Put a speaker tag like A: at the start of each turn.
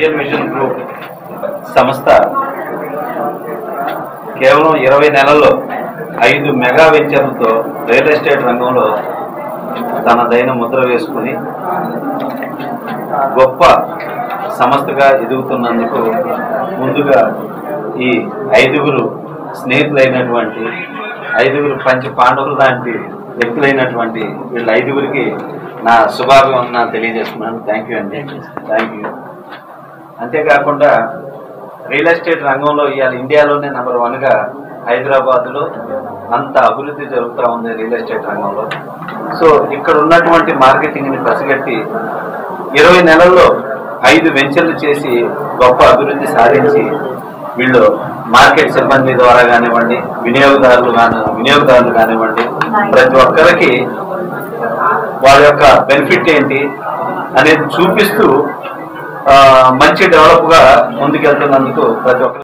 A: real vision group సంస్థ కేవలం ఇరవై నెలల్లో ఐదు మెగా వెంచర్లతో రియల్ ఎస్టేట్ రంగంలో తనదైన ముద్ర వేసుకుని గొప్ప సంస్థగా ఎదుగుతున్నందుకు ముందుగా ఈ ఐదుగురు స్నేహితులైనటువంటి ఐదుగురు పంచ పాండవులు లాంటి వ్యక్తులైనటువంటి వీళ్ళ ఐదుగురికి నా శుభాభివందనాలు తెలియజేస్తున్నాను థ్యాంక్ యూ అండి థ్యాంక్ యూ అంతేకాకుండా రియల్ ఎస్టేట్ రంగంలో ఇవాళ ఇండియాలోనే నెంబర్ వన్గా హైదరాబాద్లో అంత అభివృద్ధి జరుగుతూ ఉంది రియల్ ఎస్టేట్ రంగంలో సో ఇక్కడ ఉన్నటువంటి మార్కెటింగ్ని పసిగట్టి ఇరవై నెలల్లో ఐదు వెంచర్లు చేసి గొప్ప అభివృద్ధి సాధించి వీళ్ళు మార్కెట్ సిబ్బంది ద్వారా కానివ్వండి వినియోగదారులు కాని వినియోగదారులు కానివ్వండి ప్రతి ఒక్కరికి వాళ్ళ యొక్క బెనిఫిట్ ఏంటి అనేది చూపిస్తూ ఆ, మంచి డెవలప్గా ముందుకెళ్తున్నందుకు ప్రతి ఒక్కరు